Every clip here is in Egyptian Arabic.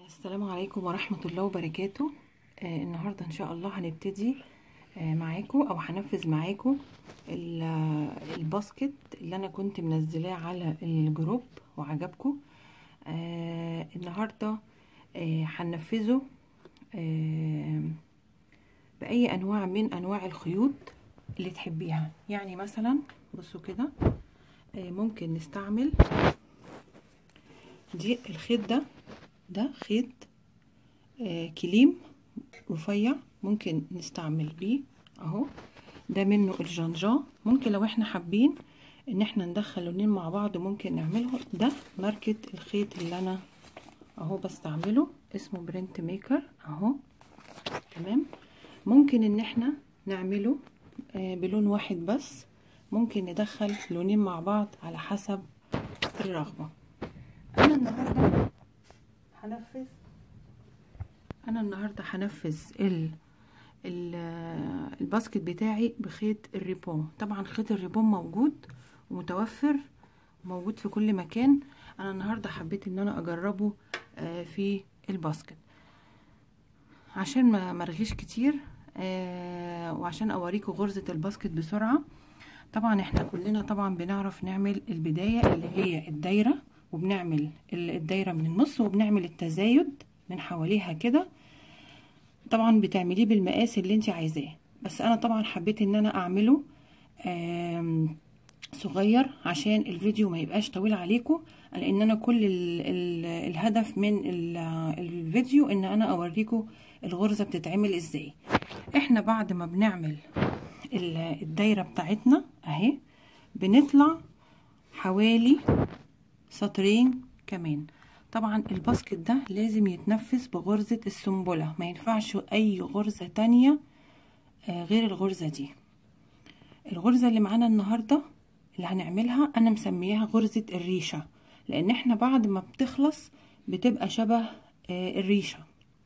السلام عليكم ورحمة الله وبركاته آه النهاردة إن شاء الله هنبتدي آه معاكم أو هنفذ معاكم ال- آه، الباسكت اللي أنا كنت منزلاه على الجروب وعجبكم آه النهاردة آه هننفذه آه بأي أنواع من أنواع الخيوط اللي تحبيها يعني مثلا بصوا كده آه ممكن نستعمل دي الخيط ده ده خيط آه كليم رفيع ممكن نستعمل بيه اهو ده منه الجنجان ممكن لو احنا حابين ان احنا ندخل لونين مع بعض ممكن نعمله ده ماركة الخيط اللي انا اهو بستعمله اسمه برنت ميكر اهو تمام ممكن ان احنا نعمله آه بلون واحد بس ممكن ندخل لونين مع بعض على حسب الرغبة انا النهارده هنفذ انا النهارده هنفذ ال ال الباسكت بتاعي بخيط الريبون طبعا خيط الريبون موجود ومتوفر موجود في كل مكان انا النهارده حبيت ان انا اجربه في الباسكت عشان ما مرغيش كتير وعشان اوريكم غرزه الباسكت بسرعه طبعا احنا كلنا طبعا بنعرف نعمل البدايه اللي هي الدايره وبنعمل الدايره من النص وبنعمل التزايد من حواليها كده طبعا بتعمليه بالمقاس اللي انت عايزاه بس انا طبعا حبيت ان انا اعمله صغير عشان الفيديو ما يبقاش طويل عليكم لان انا كل ال ال الهدف من ال الفيديو ان انا اوريكم الغرزه بتتعمل ازاي احنا بعد ما بنعمل الدايره بتاعتنا اهي بنطلع حوالي سطرين كمان طبعا الباسكت ده لازم يتنفذ بغرزة السنبلة ما ينفعش اي غرزة تانية غير الغرزة دي الغرزة اللي معانا النهاردة اللي هنعملها انا مسمياها غرزة الريشة لان احنا بعد ما بتخلص بتبقى شبه الريشة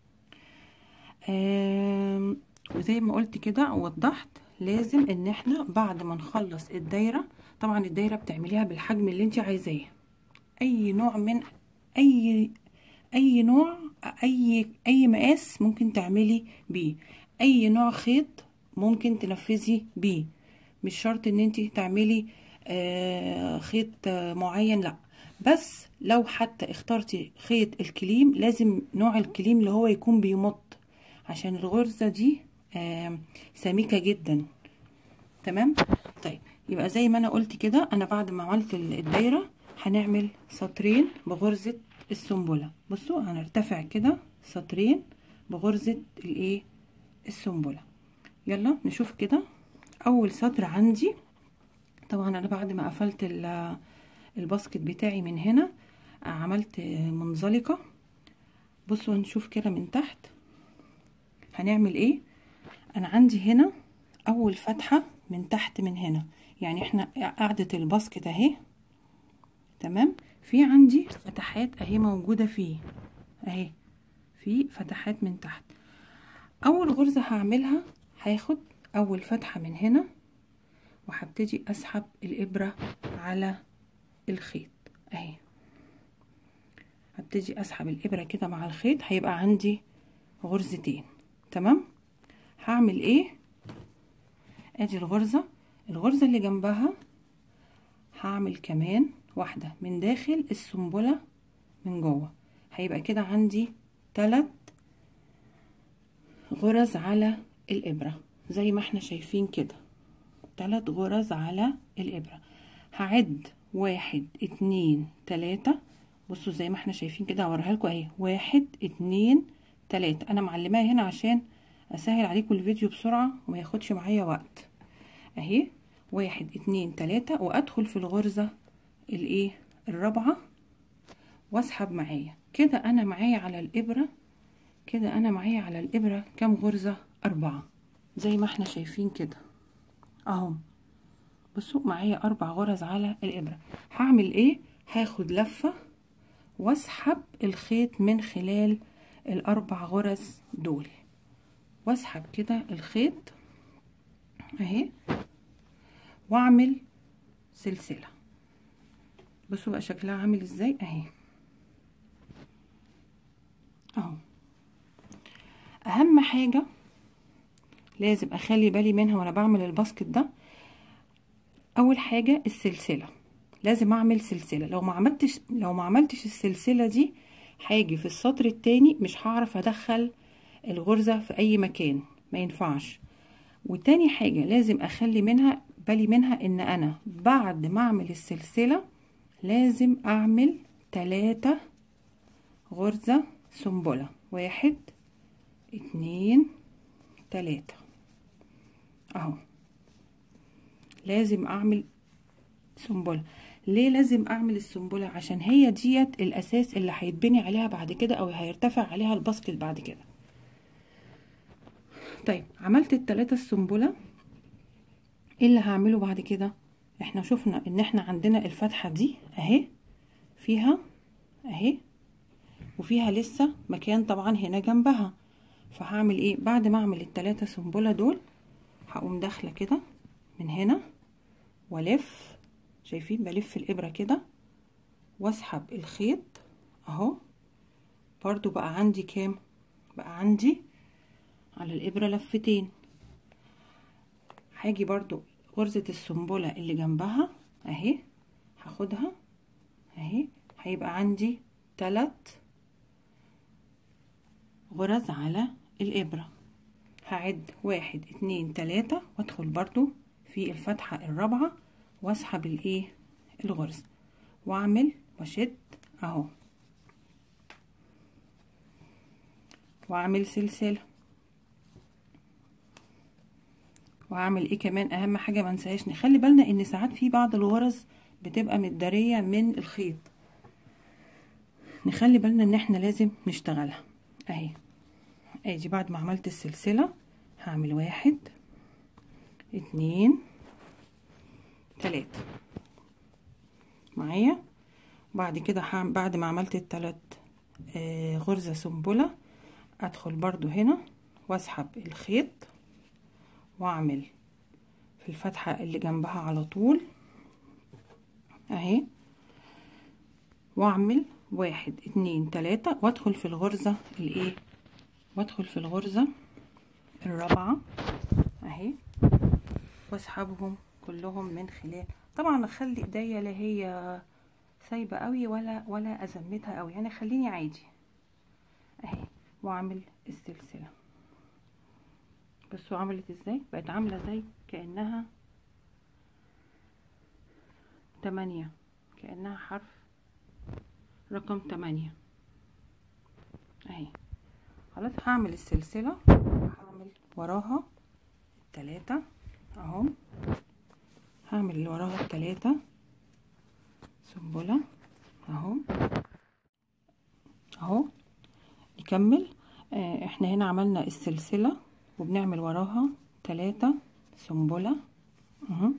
وزي ما قلت كده وضحت لازم ان احنا بعد ما نخلص الدايرة طبعا الدايرة بتعمليها بالحجم اللي انت عايزاه اي نوع من اي اي نوع اي اي مقاس ممكن تعملي بيه اي نوع خيط ممكن تنفذي بيه مش شرط ان انت تعملي آه خيط آه معين لا بس لو حتى اخترتي خيط الكليم لازم نوع الكليم اللي هو يكون بيمط عشان الغرزة دي آه سميكة جدا تمام طيب يبقى زي ما انا قلت كده انا بعد ما عملت الدايره هنعمل سطرين بغرزة السنبلة بصوا هنرتفع كده سطرين بغرزة الايه السنبلة يلا نشوف كده اول سطر عندي طبعا انا بعد ما قفلت الباسكت بتاعي من هنا عملت منزلقة بصوا هنشوف كده من تحت هنعمل ايه انا عندي هنا اول فتحة من تحت من هنا يعني احنا قاعدة الباسكت اهي تمام في عندي فتحات اهي موجوده فيه اهي في فتحات من تحت اول غرزه هعملها هاخد اول فتحه من هنا وهبتدي اسحب الابره على الخيط اهي هبتدي اسحب الابره كده مع الخيط هيبقى عندي غرزتين تمام هعمل ايه ادي الغرزه الغرزه اللي جنبها هعمل كمان واحدة من داخل السنبلة من جوه هيبقى كده عندي تلات غرز على الإبرة زي ما احنا شايفين كده تلات غرز على الإبرة هعد واحد اتنين تلاتة بصوا زي ما احنا شايفين كده هوريها لكم اهي واحد اتنين تلاتة انا معلماها هنا عشان اسهل عليكم الفيديو بسرعة وما ياخدش معايا وقت اهي واحد اتنين تلاتة وادخل في الغرزة الايه الرابعة واسحب معايا كده انا معايا على الابرة كده انا معايا على الابرة كام غرزة اربعة زي ما احنا شايفين كده اهو بصوا معايا اربع غرز على الابرة هعمل ايه هاخد لفة واسحب الخيط من خلال الاربع غرز دول واسحب كده الخيط اهي واعمل سلسله بصوا بقى شكلها عامل ازاي اهي اهو اهم حاجه لازم اخلي بالي منها وانا بعمل الباسكت ده اول حاجه السلسله لازم اعمل سلسله لو ما عملتش لو ما عملتش السلسله دي هاجي في السطر التاني مش هعرف ادخل الغرزه في اي مكان ما ينفعش وتاني حاجه لازم اخلي منها بالي منها ان انا بعد ما اعمل السلسله لازم اعمل تلاتة غرزه سنبله واحد اتنين تلاتة اهو لازم اعمل سنبله ليه لازم اعمل السنبله عشان هي ديت الاساس اللي هيتبني عليها بعد كده او هيرتفع عليها الباسكت بعد كده طيب عملت التلاتة السنبله ايه اللي هعمله بعد كده احنا شفنا ان احنا عندنا الفتحه دي اهي فيها اهي وفيها لسه مكان طبعا هنا جنبها فهعمل ايه بعد ما اعمل التلاتة سنبله دول هقوم داخله كده من هنا والف شايفين بلف الابره كده واسحب الخيط اهو برضو بقى عندي كام بقى عندي على الابره لفتين هاجي برضو غرزه السنبله اللي جنبها اهي هاخدها اهي هيبقى عندي تلات غرز على الابره هعد واحد اتنين تلاتة وادخل برضو في الفتحة الرابعة واسحب الايه الغرز واعمل واشد اهو واعمل سلسلة واعمل ايه كمان اهم حاجة ما نساهاش نخلي بالنا ان ساعات في بعض الغرز بتبقى متدارية من الخيط نخلي بالنا ان احنا لازم نشتغلها اهي ادي بعد ما عملت السلسلة هعمل واحد اتنين تلاتة معايا بعد كده هعمل بعد ما عملت التلات آه غرزة سنبلة ادخل برضو هنا واسحب الخيط واعمل في الفتحة اللي جنبها على طول اهي واعمل واحد اتنين تلاتة وادخل في الغرزة الايه وادخل في الغرزة الرابعة اهي واسحبهم كلهم من خلال طبعا اخلي ايديا لا هي سايبه قوي ولا ولا ازمتها قوي يعني خليني عادي اهي واعمل السلسله بصوا عملت ازاي بقت عامله زي كانها تمانية كانها حرف رقم تمانية اهي خلاص هعمل السلسله هعمل وراها التلاتة اهو هعمل اللي وراها التلاتة سنبلة اهو اهو نكمل آه احنا هنا عملنا السلسلة وبنعمل وراها تلاتة سنبلة اهو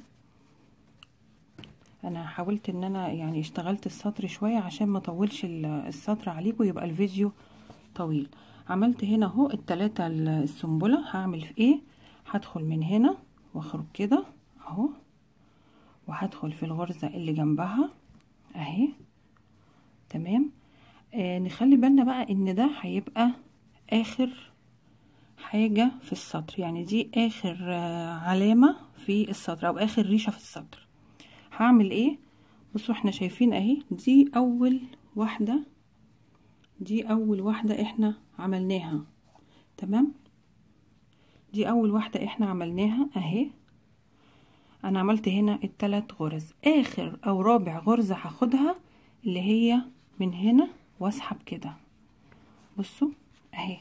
انا حاولت ان انا يعني اشتغلت السطر شوية عشان ما اطولش السطر عليكم يبقى الفيديو طويل عملت هنا اهو التلاتة السنبلة هعمل في ايه هدخل من هنا واخرج كده اهو وهدخل في الغرزة اللي جنبها اهي تمام آه نخلي بالنا بقى ان ده هيبقى اخر حاجة في السطر يعني دي اخر آه علامة في السطر او اخر ريشة في السطر هعمل ايه بصوا احنا شايفين اهي دي اول واحدة دي اول واحدة احنا عملناها تمام دي اول واحدة احنا عملناها اهي انا عملت هنا التلات غرز اخر او رابع غرزة هاخدها اللي هي من هنا واسحب كده بصوا اهي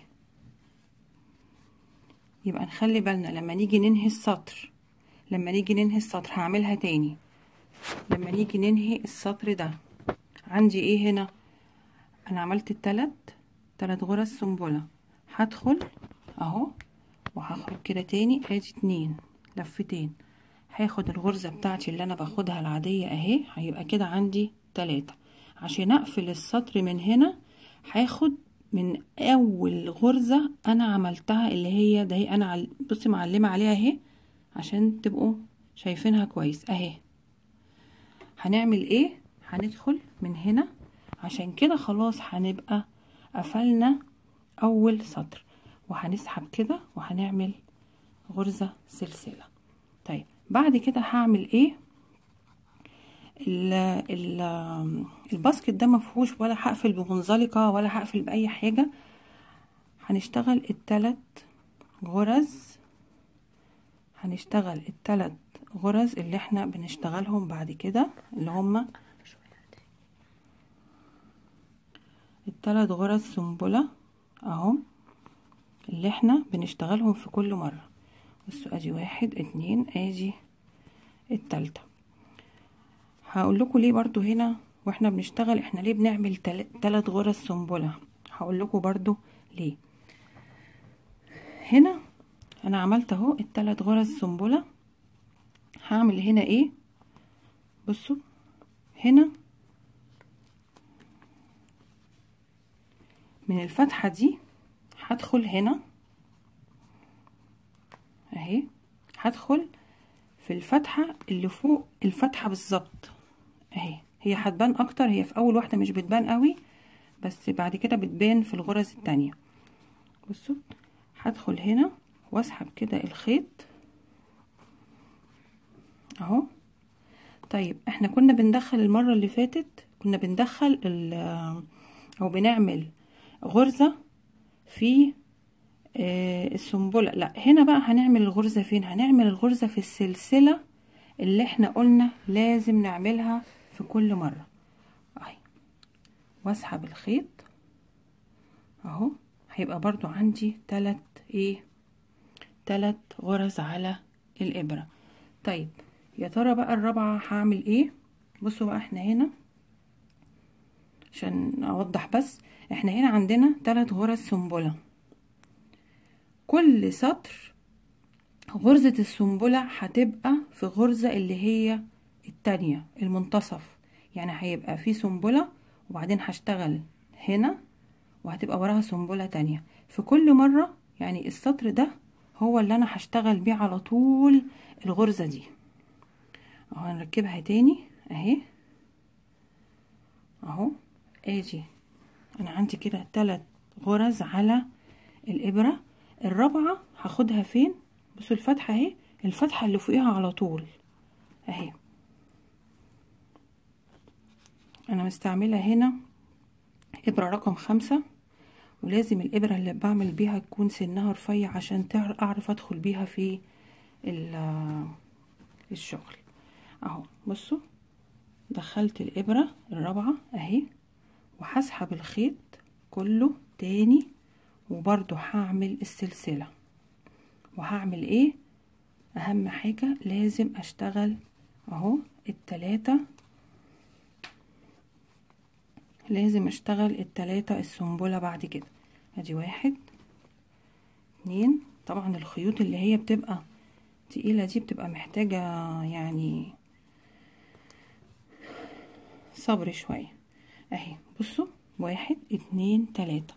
يبقى نخلي بالنا لما نيجي ننهي السطر لما نيجي ننهي السطر هعملها تاني لما نيجي ننهي السطر ده عندي ايه هنا انا عملت التلات تلات غرز سنبلة هدخل اهو وهخرج كده تاني ادي اتنين لفتين هاخد الغرزة بتاعتي اللي انا باخدها العادية اهي هيبقى كده عندي تلاتة عشان اقفل السطر من هنا هاخد من اول غرزة انا عملتها اللي هي ده هي انا عل... بصي معلمة عليها اهي عشان تبقوا شايفينها كويس اهي هنعمل ايه هندخل من هنا عشان كده خلاص هنبقى قفلنا اول سطر وهنسحب كده وهنعمل غرزة سلسلة طيب بعد كده هعمل ايه ال ال الباسكت ده مفهوش ولا هقفل بمنزلقة ولا هقفل بأي حاجة هنشتغل التلات غرز هنشتغل التلات غرز اللي احنا بنشتغلهم بعد كده اللي هما التلات غرز سنبلة اهو اللي احنا بنشتغلهم في كل مرة بصوا ادي واحد اتنين ادي التالتة هقول لكم ليه برضو هنا واحنا بنشتغل احنا ليه بنعمل تلات غرز سنبلة هقول لكم برضو ليه هنا انا عملت اهو التلات غرز سنبلة هعمل هنا ايه بصوا هنا من الفتحة دي هدخل هنا اهي هدخل في الفتحة اللي فوق الفتحة بالظبط اهي هي هتبان اكتر هي في اول واحدة مش بتبان قوي بس بعد كده بتبان في الغرز التانية بصوا هدخل هنا واسحب كده الخيط اهو طيب احنا كنا بندخل المرة اللي فاتت كنا بندخل او بنعمل غرزة في آه السنبلة لا هنا بقى هنعمل الغرزة فين هنعمل الغرزة في السلسلة اللي احنا قلنا لازم نعملها في كل مرة اهي واسحب الخيط اهو هيبقى برضو عندي تلات ايه تلات غرز على الابرة طيب يا ترى بقى الرابعة هعمل ايه بصوا بقى احنا هنا عشان اوضح بس احنا هنا عندنا تلات غرز سنبلة كل سطر غرزة السنبلة هتبقى في غرزة اللي هي التانية المنتصف يعني هيبقى في سنبلة وبعدين هشتغل هنا وهتبقى وراها سنبلة تانية في كل مرة يعني السطر ده هو اللي انا هشتغل بيه على طول الغرزة دي اهو هنركبها تاني اهي اهو ادي انا عندي كده تلات غرز على الابرة الرابعة هاخدها فين بصوا الفتحة اهي الفتحة اللي فوقيها على طول اهي انا مستعملة هنا ابرة رقم خمسة ولازم الابرة اللي بعمل بيها تكون سنها رفيع عشان اعرف ادخل بيها في الشغل اهو بصوا دخلت الابرة الرابعة اهي وهسحب الخيط كله تاني وبرضو هعمل السلسلة وهعمل ايه اهم حاجة لازم اشتغل اهو التلاتة لازم اشتغل التلاتة السنبلة بعد كده ادي واحد اتنين طبعا الخيوط اللي هي بتبقى تقيلة دي بتبقى محتاجة يعني صبر شوية اهي بصوا واحد اتنين تلاتة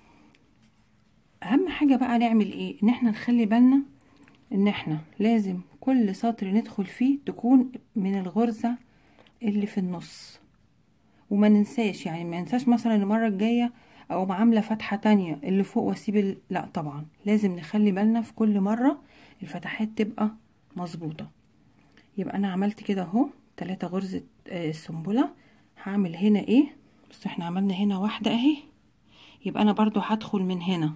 اهم حاجة بقى نعمل ايه ان احنا نخلي بالنا ان احنا لازم كل سطر ندخل فيه تكون من الغرزة اللي في النص وما ننساش يعني ما ننساش مثلا المرة الجاية او عاملة فتحة تانية اللي فوق واسيب ال... لا طبعا لازم نخلي بالنا في كل مرة الفتحات تبقى مظبوطة يبقى انا عملت كده اهو تلاتة غرزة آه السنبلة هعمل هنا ايه بس احنا عملنا هنا واحدة اهي يبقى انا برضو هدخل من هنا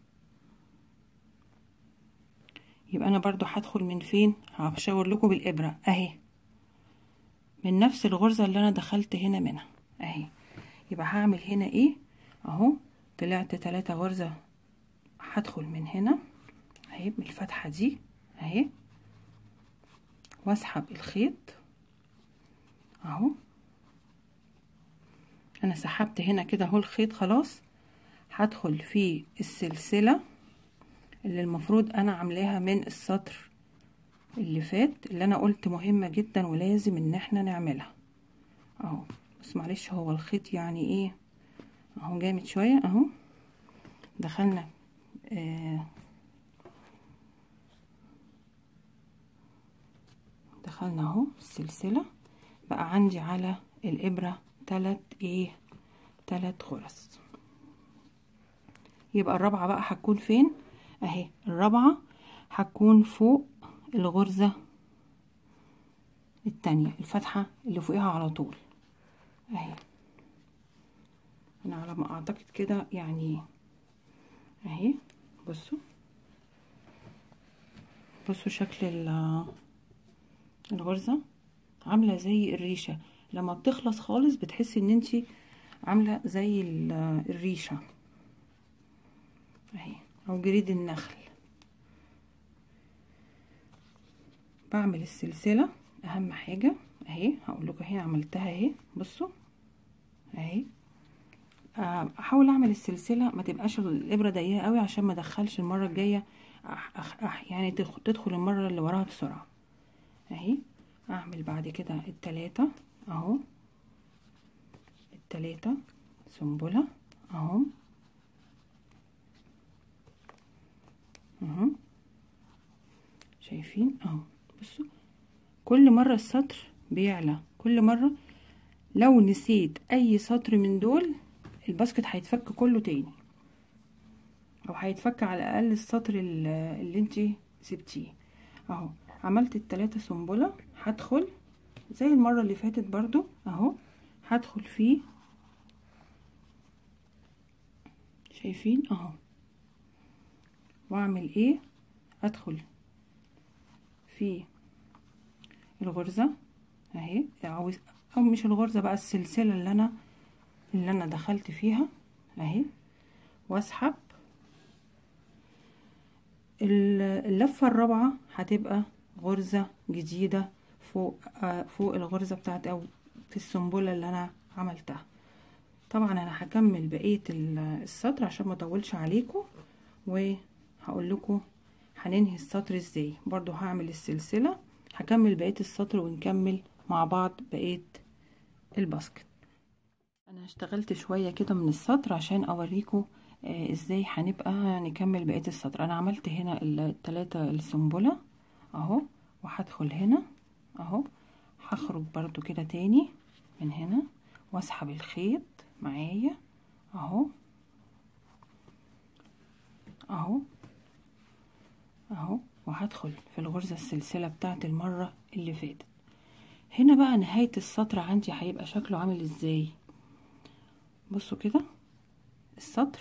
يبقى انا برضو هدخل من فين هشاور لكم بالابرة اهي من نفس الغرزة اللي انا دخلت هنا منها اهي يبقى هعمل هنا ايه اهو طلعت تلاتة غرزة هدخل من هنا اهي بالفتحة دي اهي واسحب الخيط اهو انا سحبت هنا كده اهو الخيط خلاص هدخل في السلسلة اللي المفروض انا عاملاها من السطر اللي فات اللي انا قلت مهمة جدا ولازم ان احنا نعملها اهو بس معلش هو الخيط يعني ايه اهو جامد شوية اهو دخلنا آه دخلنا اهو السلسلة بقى عندي على الابرة تلات ايه تلات غرز يبقى الرابعة بقى هتكون فين اهي الرابعة هتكون فوق الغرزة التانية الفتحة اللي فوقها على طول اهي انا على ما اعتقد كده يعني اهي بصوا بصوا شكل الغرزة عاملة زي الريشة لما بتخلص خالص بتحسي ان انتي عاملة زي الريشة اهي او جريد النخل بعمل السلسلة اهم حاجة اهي هقول لكم اهي عملتها اهي بصوا اهي احاول اعمل السلسله ما تبقاش الابره ضيقه قوي عشان ما ادخلش المره الجايه أح أح أح يعني تدخل المره اللي وراها بسرعه اهي اعمل بعد كده التلاتة اهو التلاتة سنبله اهو اهو شايفين اهو بصوا كل مره السطر بيعلى كل مره لو نسيت اي سطر من دول الباسكت هيتفك كله تاني او هيتفك على الاقل السطر اللي انتي سبتيه اهو عملت التلاتة سنبلة هدخل زي المرة اللي فاتت برضو اهو هدخل فيه شايفين اهو واعمل ايه ادخل في الغرزة اهي او او مش الغرزة بقى السلسلة اللي انا اللي انا دخلت فيها اهي واسحب اللفة الرابعة هتبقى غرزة جديدة فوق آه فوق الغرزة بتاعت او في السنبلة اللي انا عملتها طبعا انا هكمل بقية السطر عشان ما اطولش عليكم وهقول لكم هننهي السطر ازاي برضو هعمل السلسلة هكمل بقية السطر ونكمل مع بعض بقية الباسكت انا اشتغلت شوية كده من السطر عشان اوريكم آه ازاي هنبقى نكمل بقية السطر انا عملت هنا التلاتة السنبلة اهو وهدخل هنا اهو هخرج برضو كده تاني من هنا واسحب الخيط معايا اهو اهو اهو وهدخل في الغرزة السلسلة بتاعت المرة اللي فاتت هنا بقى نهاية السطر عندي هيبقى شكله عامل ازاي بصوا كده السطر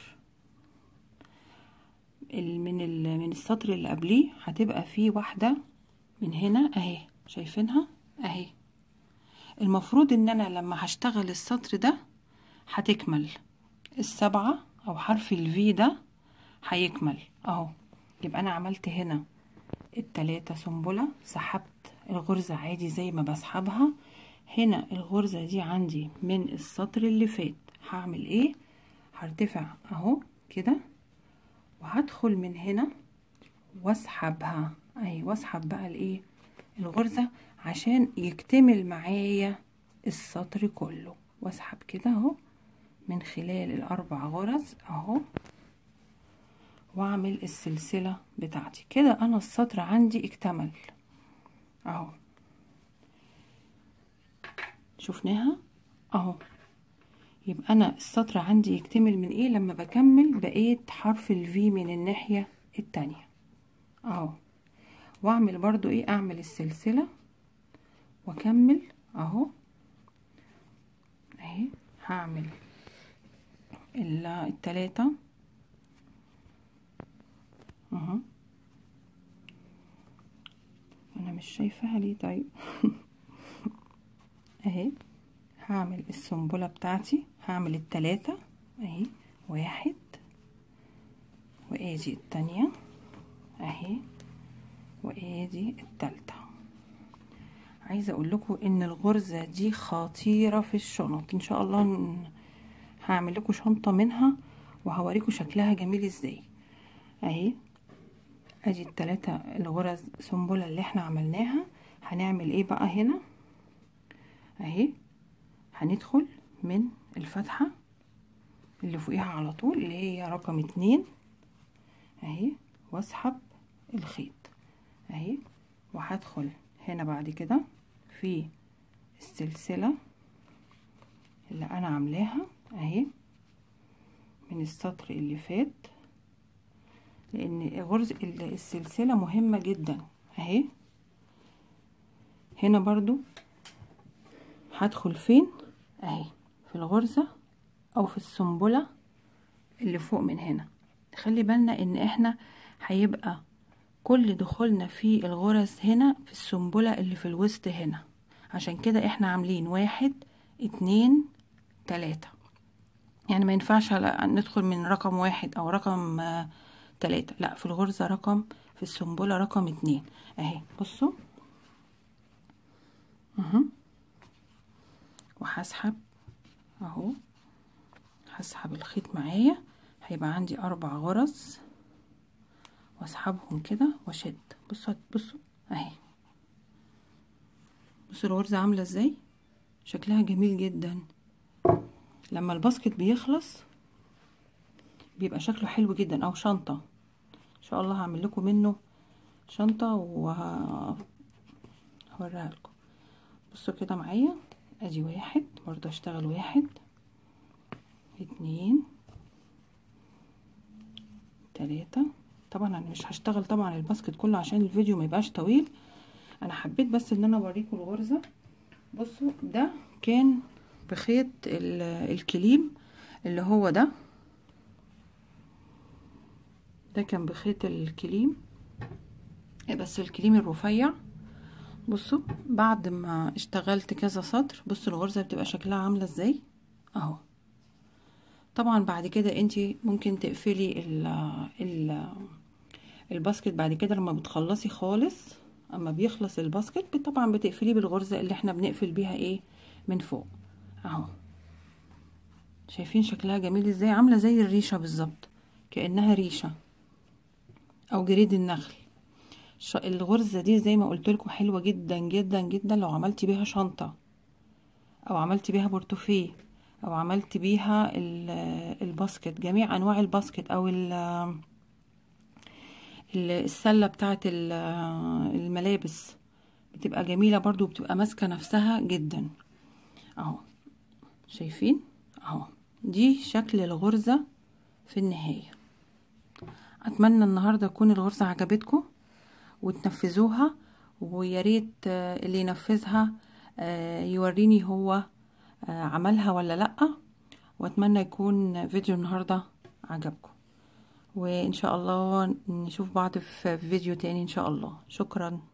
من من السطر اللي قبليه هتبقى فيه واحدة من هنا اهي شايفينها اهي المفروض ان انا لما هشتغل السطر ده هتكمل السبعة او حرف الفي ده هيكمل اهو يبقى انا عملت هنا التلاتة سنبلة سحبت الغرزة عادي زي ما بسحبها هنا الغرزة دي عندي من السطر اللي فات هعمل ايه هرتفع اهو كده وهدخل من هنا واسحبها اهي واسحب بقى الايه الغرزة عشان يكتمل معايا السطر كله واسحب كده اهو من خلال الاربع غرز اهو واعمل السلسلة بتاعتي كده انا السطر عندي اكتمل اهو شفناها اهو يبقى انا السطر عندي يكتمل من ايه لما بكمل بقية حرف الفي من الناحية التانية اهو واعمل برضو ايه اعمل السلسلة واكمل اهو اهي هعمل التلاتة اهو انا مش شايفاها ليه طيب اهي هعمل السنبلة بتاعتي هعمل التلاتة اهي واحد وادي التانية اهي وادي التالتة عايزة اقول لكم ان الغرزة دي خطيرة في الشنط ان شاء الله هعمل لكم شنطة منها وهوريكم شكلها جميل ازاي اهي ادي التلاتة الغرز سنبلة اللي احنا عملناها هنعمل ايه بقى هنا اهي هندخل من الفتحة اللي فوقيها على طول اللي هي رقم اتنين اهي واسحب الخيط اهي وهدخل هنا بعد كده في السلسلة اللي انا عاملاها اهي من السطر اللي فات لان غرز السلسلة مهمة جدا اهي هنا برضو هدخل فين اهي في الغرزة او في السنبلة اللي فوق من هنا خلي بالنا ان احنا هيبقى كل دخولنا في الغرز هنا في السنبلة اللي في الوسط هنا عشان كده احنا عاملين واحد اتنين تلاتة يعني ما ينفعش ندخل من رقم واحد او رقم آه تلاتة لا في الغرزة رقم في السنبلة رقم اتنين اهي بصوا اهو وهسحب اهو هسحب الخيط معايا هيبقى عندي اربع غرز واسحبهم كده واشد بصوا بصوا اهي بصوا الغرزة عاملة ازاي شكلها جميل جدا لما الباسكت بيخلص بيبقى شكله حلو جدا او شنطة ان شاء الله هعمل لكم منه شنطة وهوريها لكم بصوا كده معايا ادي واحد برضه اشتغل واحد اتنين تلاتة طبعا انا مش هشتغل طبعا الباسكت كله عشان الفيديو ما يبقاش طويل انا حبيت بس ان انا اوريكم الغرزة بصوا ده كان بخيط الكليم اللي هو ده ده كان بخيط الكليم بس الكليم الرفيع بصوا بعد ما اشتغلت كذا سطر بصوا الغرزة بتبقى شكلها عاملة ازاي اهو طبعا بعد كده انتي ممكن تقفلي ال ال الباسكت بعد كده لما بتخلصي خالص اما بيخلص الباسكت طبعا بتقفليه بالغرزة اللي احنا بنقفل بيها ايه من فوق اهو شايفين شكلها جميل ازاي عاملة زي الريشة بالظبط كأنها ريشة او جريد النخل الغرزة دي زي ما قلت لكم حلوة جدا جدا جدا لو عملتي بيها شنطة او عملتي بيها بورتوفيه او عملت بيها الباسكت جميع انواع الباسكت او السلة بتاعت الملابس بتبقى جميلة برضو بتبقى ماسكة نفسها جدا اهو شايفين اهو دي شكل الغرزة في النهاية اتمنى النهاردة تكون الغرزة عجبتكم وتنفذوها ويا ريت اللي ينفذها يوريني هو عملها ولا لا واتمنى يكون فيديو النهارده عجبكم وان شاء الله نشوف بعض في فيديو تاني ان شاء الله شكرا